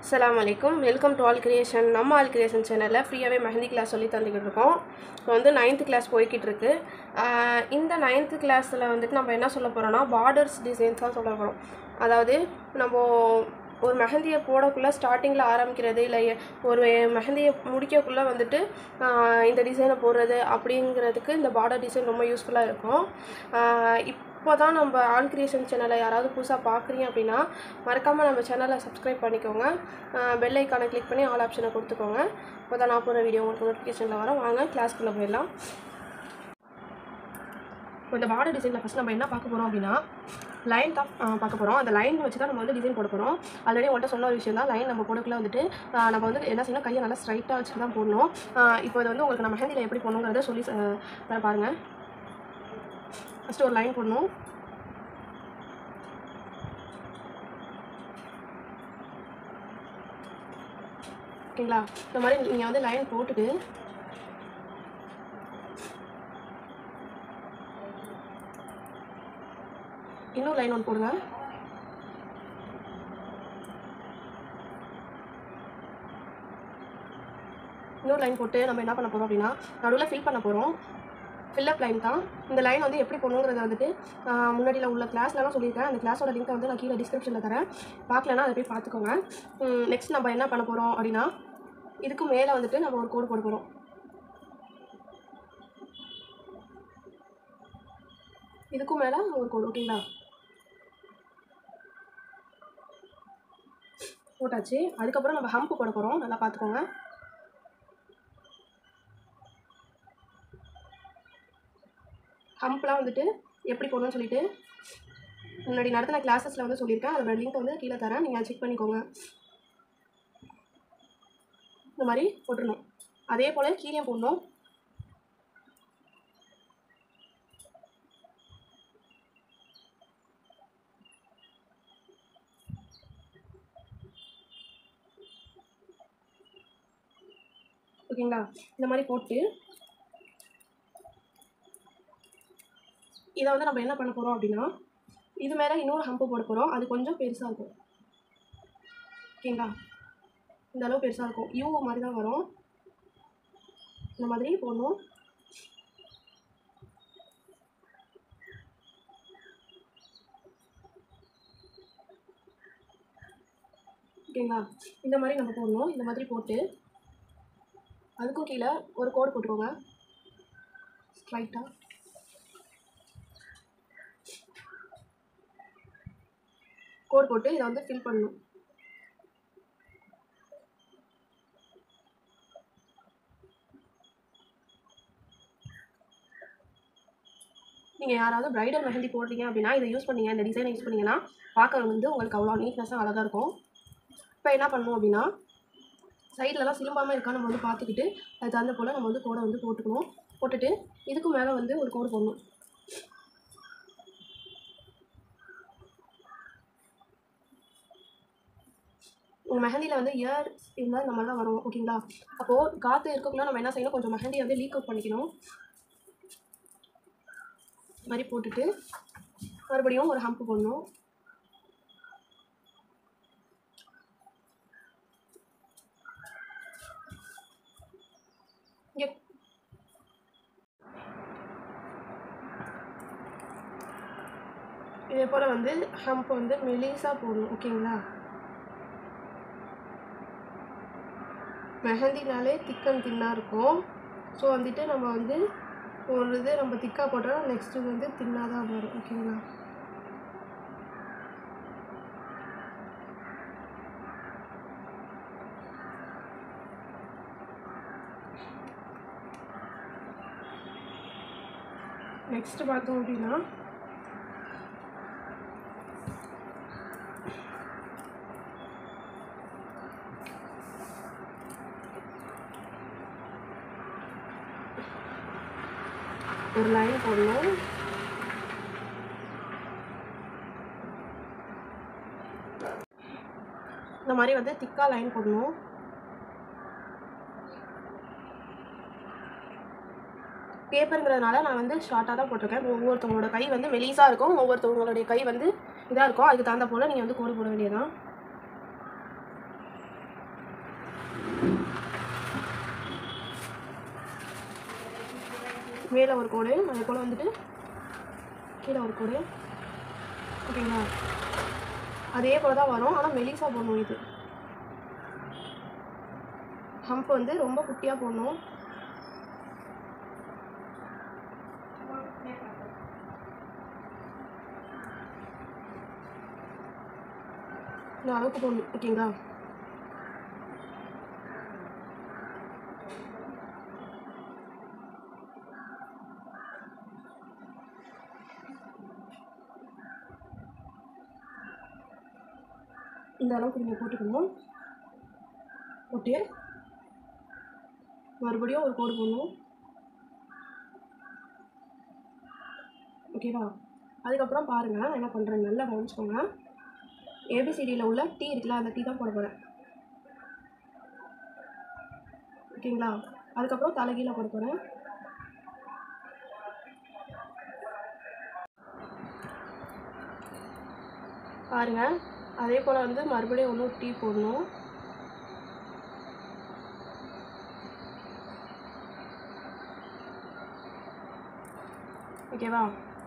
அஸ்ஸலாமு அலைக்கும் welcome to All Creation நம்ம ஆல் கிரியேஷன் சேனலில் ஃப்ரீயாகவே மெஹந்தி கிளாஸ் சொல்லி தந்துக்கிட்டு இருக்கோம் இப்போ வந்து நைன்த்து கிளாஸ் போய்கிட்டு இருக்கு ஆஹ் இந்த நைன்த்து கிளாஸில் வந்துட்டு நம்ம என்ன சொல்ல போகிறோம்னா பார்டர்ஸ் டிசைன்ஸ் தான் சொல்ல போகிறோம் அதாவது நம்ம ஒரு மெஹந்தியை போடக்குள்ளே ஸ்டார்டிங்கில் ஆரம்பிக்கிறது இல்லை ஒரு மெஹந்தியை முடிக்கக்குள்ளே வந்துட்டு ஆஹ் இந்த டிசைனை போடுறது அப்படிங்கிறதுக்கு இந்த பார்டர் டிசைன் ரொம்ப யூஸ்ஃபுல்லாக இருக்கும் இப்போ தான் நம்ம ஆல் கிரியேஷன் சேனலை யாராவது புதுசாக பார்க்குறீங்க அப்படின்னா மறக்காமல் நம்ம சேனலை சப்ஸ்கிரைப் பண்ணிக்கோங்க பெல் ஐக்கானை கிளிக் பண்ணி ஆல் ஆப்ஷனை கொடுத்துக்கோங்க இப்போ தான் நான் போகிற வீடியோ உங்களுக்கு நோட்டிஃபிகேஷனில் வரும் வாங்க கிளாஸ்க்குள்ளே போயிடலாம் இப்போ இந்த பார்டர் டிசைனில் ஃபஸ்ட் நம்ம என்ன பார்க்க போகிறோம் அப்படின்னா லைன் தான் பார்க்க போகிறோம் அந்த லைன் வச்சு தான் நம்ம வந்து டிசைன் போட போகிறோம் ஆல்ரெடி உங்கள்கிட்ட சொன்ன ஒரு விஷயம் தான் லைன் நம்ம போடக்குள்ள வந்துட்டு ஆஹ் நம்ம வந்து என்ன செய்யணும் கையை நல்லா ஸ்ட்ரைட்டாக வச்சு தான் போடணும் ஆஹ் இப்போ இது வந்து உங்களுக்கு நம்ம மெஹந்தியில் எப்படி போடணுங்கிறத சொல்லி ஆஹ் தரேன் பாருங்கள் ஃபஸ்ட்டு ஒரு லைன் போடணும் ஓகேங்களா இந்த மாதிரி நீங்கள் வந்து லைன் போட்டுட்டு இன்னொரு லைன் ஒன்று போடுங்க இன்னொரு லைன் போட்டு நம்ம என்ன பண்ண போகிறோம் அப்படின்னா நடுவில் ஃபில் பண்ண போகிறோம் ஃபில்லப் லைன் தான் இந்த லைன் வந்து எப்படி போடணுங்கிறத வந்துட்டு ஆஹ் முன்னாடியில் உள்ள கிளாஸ்லலாம் சொல்லியிருக்கேன் அந்த கிளாஸோட லிங்க்கை வந்து நான் கீழே டிஸ்கிரிப்ஷனில் தரேன் பார்க்கலன்னா அதை போய் பார்த்துக்கோங்க நெக்ஸ்ட் நம்ம என்ன பண்ண போகிறோம் அப்படின்னா இதுக்கு மேலே வந்துட்டு நம்ம ஒரு கோடு போட போகிறோம் இதுக்கும் மேலே ஒரு கோடு ஓகேங்களா போட்டாச்சு அதுக்கப்புறம் நம்ம ஹம்ப் போட போகிறோம் நல்லா பார்த்துக்கோங்க ஹம்ப்லாம் வந்துட்டு எப்படி போடணும்னு சொல்லிட்டு முன்னாடி நடத்தின கிளாஸஸில் வந்து சொல்லியிருக்கேன் அதோட லிங்க் வந்து கீழே தரேன் நீங்கள் செக் பண்ணிக்கோங்க இந்த மாதிரி போட்டுடணும் அதே போல் கீழே போடணும் ஓகேங்களா இந்த மாதிரி போட்டு இதை வந்து நம்ம என்ன பண்ண போகிறோம் அப்படின்னா இது மேலே இன்னொரு ஹம்பு போட போகிறோம் அது கொஞ்சம் பெருசாக இருக்கும் ஓகேங்களா இந்த அளவு பெருசாக இருக்கும் யூ மாதிரி தான் வரும் இந்த மாதிரி போடணும் ஓகேங்களா இந்த மாதிரி நம்ம போடணும் இந்த மாதிரி போட்டு அதுக்கும் கீழே ஒரு கோடு போட்டுக்கோங்க ஸ்ட்ரைட்டாக கோட் போட்டு இதை வந்து ஃபில் பண்ணணும் நீங்கள் யாராவது பிரைடல் மெஹந்தி போடுறீங்க அப்படின்னா இதை யூஸ் பண்ணீங்க இந்த டிசைனை யூஸ் பண்ணீங்கன்னா பார்க்க வந்து உங்களுக்கு அவ்வளோ நீட்னஸாக அழகாக இருக்கும் இப்போ என்ன பண்ணணும் அப்படின்னா சைட்லலாம் சிலும்பாமல் இருக்கா நம்ம வந்து பார்த்துக்கிட்டு அது தகுந்த போல் நம்ம வந்து கோடை வந்து போட்டுக்கணும் போட்டுட்டு இதுக்கு மேலே வந்து ஒரு கோடு போடணும் உங்கள் மெஹந்தியில் வந்து இயர் இருந்தால் இந்த மாதிரி தான் வரும் ஓகேங்களா அப்போது காற்று இருக்கக்குள்ள நம்ம என்ன செய்யணும் கொஞ்சம் மெஹந்தியை வந்து லீக் அவுட் பண்ணிக்கணும் இந்த மாதிரி போட்டுட்டு மறுபடியும் ஒரு ஹம்ப் போடணும் இங்கே இதே போல் வந்து ஹம்ப் வந்து மெலிசாக போடணும் ஓகேங்களா மெஹந்தினாலே திக்கன் தின்னாக இருக்கும் ஸோ வந்துட்டு நம்ம வந்து ஒரு இது நம்ம திக்காக போட்டோம்னா நெக்ஸ்ட்டு வந்து தின்னாக தான் வரும் ஓகேங்களா நெக்ஸ்ட்டு பார்த்தோம் அப்படின்னா ஒரு லைன் போடணும் இந்த மாதிரி வந்து திக்காக லைன் போடணும் பேப்பருங்கிறதுனால நான் வந்து ஷார்ட்டாக தான் போட்டிருக்கேன் ஒவ்வொருத்தவங்களோட கை வந்து மெலிசாக இருக்கும் ஒவ்வொருத்தவங்களுடைய கை வந்து இதாக இருக்கும் அதுக்கு தகுந்த போல் நீங்கள் வந்து கோடு போட வேண்டியதான் மேலே ஒரு கோடு அதே போல் வந்துட்டு கீழே ஒரு கோடு ஓகேங்களா அதே போல் தான் வரும் ஆனால் மெலிசா போடணும் இது ஹம்ப் வந்து ரொம்ப குட்டியாக போடணும் இந்த அளவுக்கு போடணும் ஓகேங்களா இந்த அளவுக்கு நீங்கள் போட்டுக்கணும் போட்டு மறுபடியும் ஒரு கோடு போடணும் ஓகேவா அதுக்கப்புறம் பாருங்கள் நான் என்ன பண்ணுறேன் நல்லா கவனிச்சுக்கோங்க ஏபிசிடியில் உள்ள டீ இருக்குல்ல அந்த டீ தான் போட போகிறேன் ஓகேங்களா அதுக்கப்புறம் தலைகீழ போட போகிறேன் பாருங்கள் அதே போல் வந்து மறுபடியும் ஒன்றும் டீ போடணும் ஓகேவா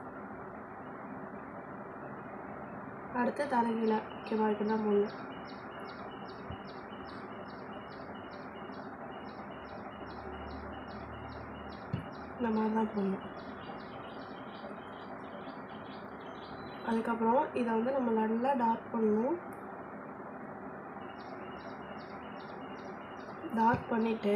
அடுத்து தலைகீழ ஓகேவா இப்படி தான் போடணும் இந்த மாதிரி தான் போடணும் அதுக்கப்புறம் இதை வந்து நம்ம நல்லா டார்க் பண்ணணும் டார்க் பண்ணிவிட்டு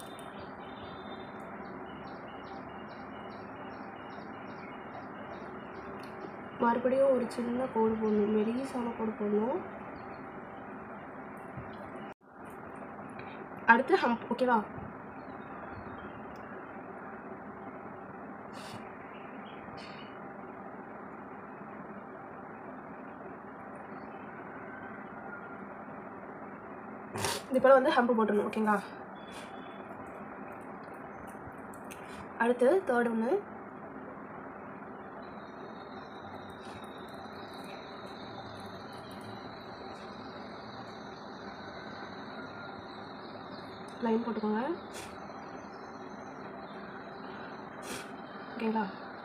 மறுபடியும் ஒரு சின்ன கோடு போடணும் மெலிசான கோடு போடணும் அடுத்து ஹம்ப் ஓகேவா இது போல் வந்து ஹம்பு போட்டுடணும் ஓகேங்களா அடுத்து தேர்ட் ஒன்று லைன் போட்டுக்கோங்க ஓகேங்களா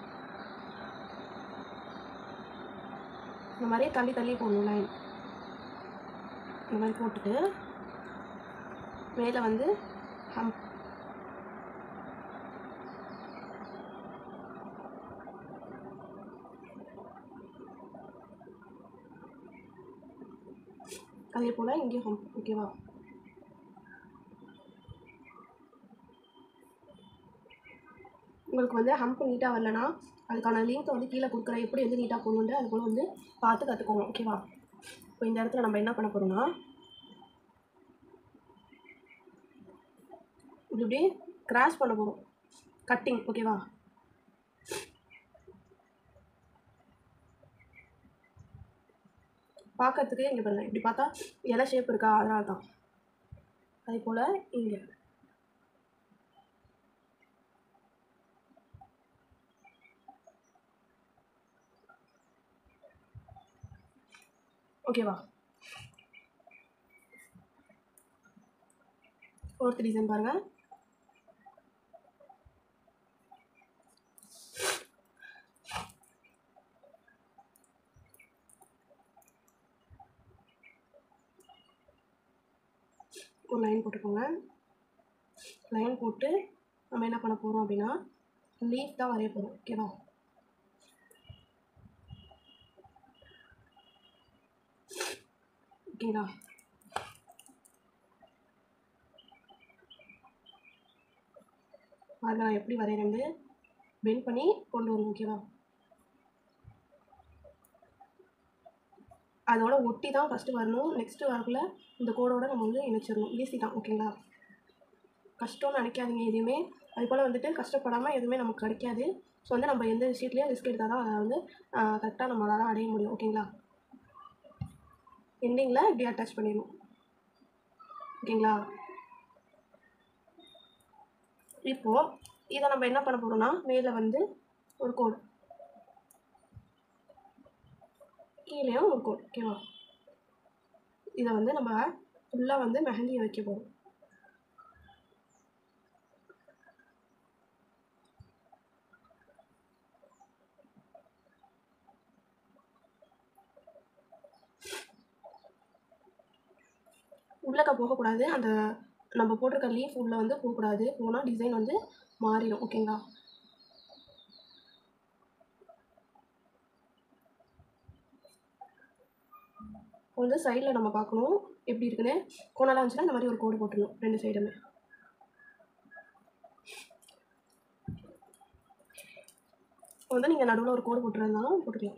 இந்த மாதிரி தள்ளி தள்ளி போடணும் லைன் இந்த மாதிரி போட்டுட்டு மேலே வந்து ஹம் அதே போல் இங்கேயும் ஹம் ஓகேவா உங்களுக்கு வந்து ஹம்ப் நீட்டாக வரலனா அதுக்கான லிங்க் வந்து கீழே கொடுக்குறேன் எப்படி வந்து நீட்டாக போகணுன்ட்டு அது போல் வந்து பார்த்து கற்றுக்கோங்க ஓகேவா இப்போ இந்த இடத்துல நம்ம என்ன பண்ண போகிறோம்னா இப்படி இப்படி கிராஸ் பண்ண போகிறோம் கட்டிங் ஓகேவா பார்க்கறதுக்கு இங்கே பாருங்க இப்படி பார்த்தா இலை ஷேப் இருக்கா அதனால தான் அதே போல் இங்கே ஓகேவா ஃபோர்த் டிசைன் பாருங்கள் ஒரு லைன் போட்டுக்கோங்க லைன் போட்டு நம்ம என்ன பண்ண போகிறோம் அப்படின்னா லீஃப் தான் வரைய போகிறோம் ஓகேவா ஓகேங்களா அதை நான் எப்படி வரைகிறேன்னு பெண்ட் பண்ணி கொண்டு வரணும் ஓகேவா அதோட ஒட்டி தான் ஃபஸ்ட்டு வரணும் நெக்ஸ்ட்டு வரக்குள்ள இந்த கோடோட நம்ம வந்து இணைச்சிடணும் ஈஸி தான் ஓகேங்களா கஷ்டம்னு நினைக்காதீங்க எதுவுமே அது போல் வந்துட்டு கஷ்டப்படாமல் எதுவுமே நமக்கு கிடைக்காது ஸோ வந்து நம்ம எந்த விஷயத்துலையும் ரிஸ்க் எடுத்தால் தான் அதை வந்து கரெக்டாக நம்மளால் அடைய முடியும் ஓகேங்களா எண்டிங்கில் இப்படி அட்டாச் பண்ணிடணும் ஓகேங்களா இப்போது இதை நம்ம என்ன பண்ண போகிறோம்னா மேலே வந்து ஒரு கோடு கீழேயும் ஒரு கோடு ஓகேவா இதை வந்து நம்ம ஃபுல்லாக வந்து மெஹந்தியை வைக்க போகிறோம் உள்ளக்க போகக்கூடாது அந்த நம்ம போட்டிருக்க லீஃப் உள்ளே வந்து போகக்கூடாது போனால் டிசைன் வந்து மாறிடும் ஓகேங்களா வந்து சைடில் நம்ம பார்க்கணும் எப்படி இருக்குன்னு கோணலாக இருந்துச்சுன்னா இந்த மாதிரி ஒரு கோடு போட்டுடணும் ரெண்டு சைடுமே இப்போ வந்து நீங்கள் நடுவில் ஒரு கோடு போட்டுருந்தாலும் போட்டுக்கலாம்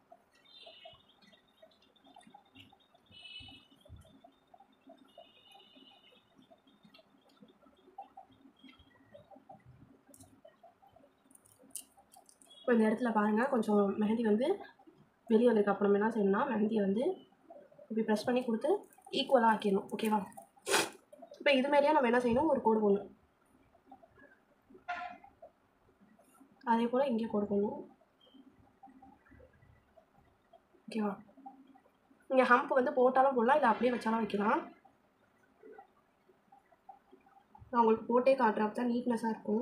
இப்போ இந்த இடத்துல பாருங்கள் கொஞ்சம் மெஹந்தி வந்து வெளியே வந்திருக்கு அப்போ நம்ம என்ன செய்யணும்னா மெஹந்தியை வந்து இப்படி ப்ரெஸ் பண்ணி கொடுத்து ஈக்குவலாக ஆக்கிடணும் ஓகேவா இப்போ இது மாதிரியே நம்ம என்ன செய்யணும் ஒரு கோடு போடணும் அதே போல் இங்கே கோடு போடணும் ஓகேவா நீங்கள் ஹம்ப் வந்து போட்டாலும் போடலாம் இல்லை அப்படியே வச்சாலும் வைக்கலாம் நான் உங்களுக்கு போட்டே காட்டுறேன் அப்போ தான் நீட்னஸாக இருக்கும்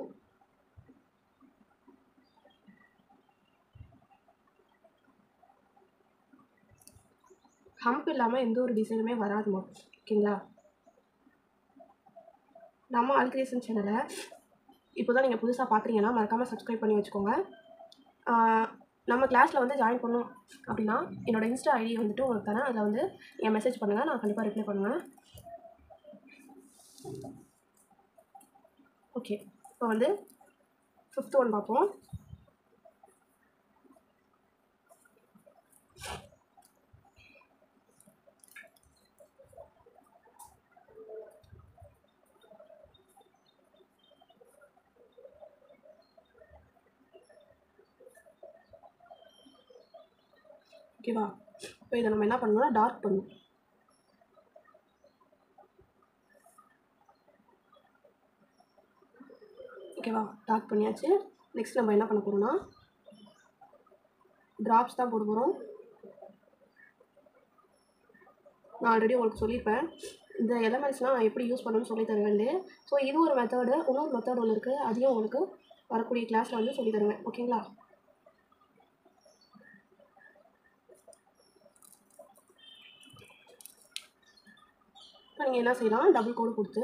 ஹம்ப் இல்லாமல் எந்த ஒரு டிசைனுமே வராதுமா ஓகேங்களா நம்ம ஆல்கிரியேஷன் சேனலை இப்போ தான் நீங்கள் புதுசாக பார்க்குறீங்கன்னா மறக்காமல் சப்ஸ்கிரைப் பண்ணி வச்சுக்கோங்க ஆஹ் நம்ம கிளாஸில் வந்து ஜாயின் பண்ணோம் அப்படின்னா என்னோடய இன்ஸ்டா ஐடி வந்துட்டு உங்களுக்கு தரேன் அதில் வந்து என் மெசேஜ் பண்ணுங்கள் நான் கண்டிப்பாக ரிப்ளை பண்ணுவேன் ஓகே இப்போ வந்து ஃபிஃப்த் ஒன் பார்ப்போம் ஓகேவா இப்போ இதை நம்ம என்ன பண்ணணும்னா டார்க் பண்ணணும் ஓகேவா டார்க் பண்ணியாச்சு நெக்ஸ்ட் நம்ம என்ன பண்ண போகிறோம்னா ட்ராப்ஸ் தான் போட போகிறோம் நான் ஆல்ரெடி உங்களுக்கு சொல்லியிருப்பேன் இந்த எலமெண்ட்ஸ்லாம் நான் எப்படி யூஸ் பண்ணணும்னு சொல்லி தருவேன் ஸோ இது ஒரு மெத்தடு இன்னொரு மெத்தட் ஒன்று இருக்குது அதையும் உங்களுக்கு வரக்கூடிய கிளாஸில் வந்து சொல்லி தருவேன் ஓகேங்களா இப்போ நீங்கள் என்ன செய்யலாம் டபுள் கோடு கொடுத்து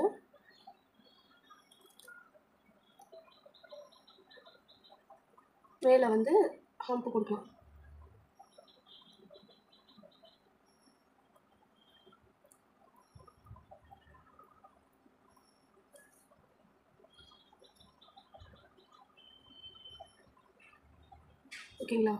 மேலே வந்து ஹம்ப் கொடுக்கலாம் ஓகேங்களா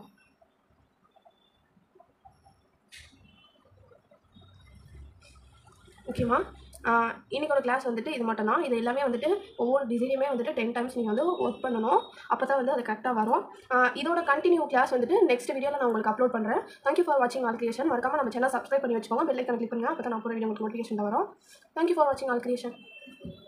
ஓகேவா இன்னைக்கோட கிளாஸ் வந்துட்டு இது மட்டும் தான் இது எல்லாமே வந்துட்டு ஒவ்வொரு டிசைனையுமே வந்துட்டு டென் டைம்ஸ் நீங்கள் வந்து ஒர்க் பண்ணணும் அப்போ தான் வந்து அது கரெக்டாக வரும் ஆஹ் இதோட கண்டினியூ கிளாஸ் வந்துட்டு நெக்ஸ்ட் வீடியோவில் நான் உங்களுக்கு அப்லோட் பண்ணுறேன் தேங்க்யூ ஃபார் வாட்சிங் ஆல் கிரியேஷன் மறக்காம நம்ம சேனல் சப்ஸ்கிரைப் பண்ணி வச்சுக்கோங்க பெல் ஐக்கன் கிளிக் பண்ணுங்க அப்போ தான் நான் போகிற வீடியோ உங்களுக்கு நோட்டிஃபிகேஷன் வரும் தேங்க்யூ ஃபார் வாட்சிங் ஆல் கிரியேஷன்